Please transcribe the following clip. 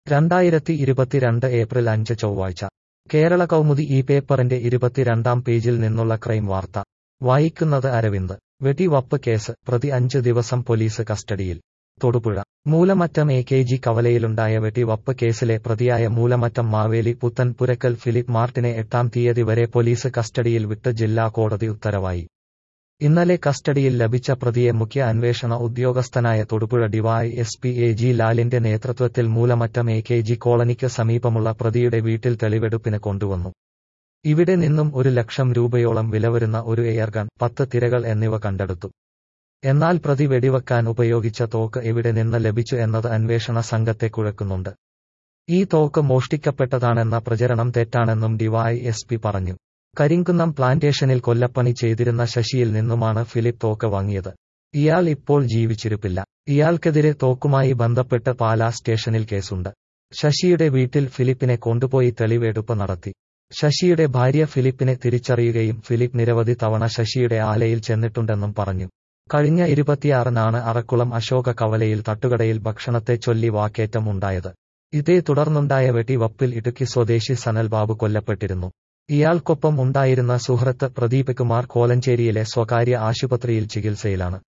രണ്ടായിരത്തി ഇരുപത്തിരണ്ട് ഏപ്രിൽ അഞ്ച് ചൊവ്വാഴ്ച കേരള കൗമുദി ഈ പേപ്പറിന്റെ ഇരുപത്തിരണ്ടാം പേജിൽ നിന്നുള്ള ക്രൈം വാർത്ത വായിക്കുന്നത് അരവിന്ദ് വെടിവപ്പ് കേസ് പ്രതി അഞ്ച് ദിവസം പോലീസ് കസ്റ്റഡിയിൽ Thodupuzha Moolamattam A K G കവലയിലുണ്ടായ വെടിവപ്പ് കേസിലെ പ്രതിയായ മൂലമറ്റം മാവേലി പുത്തൻ പുരക്കൽ ഫിലിപ്പ് മാർട്ടിനെ എട്ടാം തീയതി വരെ പോലീസ് കസ്റ്റഡിയിൽ വിട്ട് ജില്ലാ കോടതി ഉത്തരവായി ഇന്നലെ കസ്റ്റഡിയിൽ ലഭിച്ച പ്രതിയെ മുഖ്യ അന്വേഷണ ഉദ്യോഗസ്ഥനായ Thodupuzha DY S P A G ലാലിന്റെ നേതൃത്വത്തിൽ മൂലമറ്റം എ കെ ജി കോളനിക്ക് സമീപമുള്ള പ്രതിയുടെ വീട്ടിൽ തെളിവെടുപ്പിന് കൊണ്ടുവന്നു ഇവിടെ നിന്നും ഒരു ലക്ഷം രൂപയോളം വില വരുന്ന ഒരു എയർഗൺ പത്ത് തിരകൾ എന്നിവ കണ്ടെടുത്തു എന്നാൽ പ്രതി വെടിവെക്കാൻ ഉപയോഗിച്ച തോക്ക് എവിടെ നിന്ന് ലഭിച്ചു എന്നത് അന്വേഷണ സംഘത്തെ കുഴക്കുന്നുണ്ട് ഈ തോക്ക് മോഷ്ടിക്കപ്പെട്ടതാണെന്ന പ്രചരണം തെറ്റാണെന്നും ഡിവൈ എസ് പി പറഞ്ഞു കരിങ്കുന്നം പ്ലാന്റേഷനിൽ കൊല്ലപ്പണി ചെയ്തിരുന്ന ശശിയിൽ നിന്നുമാണ് ഫിലിപ്പ് തോക്ക് വാങ്ങിയത് ഇയാൾ ഇപ്പോൾ ജീവിച്ചിരിപ്പില്ല ഇയാൾക്കെതിരെ തോക്കുമായി ബന്ധപ്പെട്ട് പാലാ സ്റ്റേഷനിൽ കേസുണ്ട് ശശിയുടെ വീട്ടിൽ ഫിലിപ്പിനെ കൊണ്ടുപോയി തെളിവെടുപ്പ് നടത്തി ശശിയുടെ ഭാര്യ ഫിലിപ്പിനെ തിരിച്ചറിയുകയും ഫിലിപ്പ് നിരവധി തവണ ശശിയുടെ ആലയിൽ ചെന്നിട്ടുണ്ടെന്നും പറഞ്ഞു കഴിഞ്ഞ ഇരുപത്തിയാറിനാണ് അറക്കുളം അശോക കവലയിൽ തട്ടുകടയിൽ ഭക്ഷണത്തെ ചൊല്ലി വാക്കേറ്റം ഉണ്ടായത് ഇതേ തുടർന്നുണ്ടായ വെടിവപ്പിൽ ഇടുക്കി സ്വദേശി സനൽ ബാബു കൊല്ലപ്പെട്ടിരുന്നു ഇയാൾക്കൊപ്പം ഉണ്ടായിരുന്ന സുഹൃത്ത് പ്രദീപ് കുമാർ കോലഞ്ചേരിയിലെ സ്വകാര്യ ആശുപത്രിയിൽ ചികിത്സയിലാണ്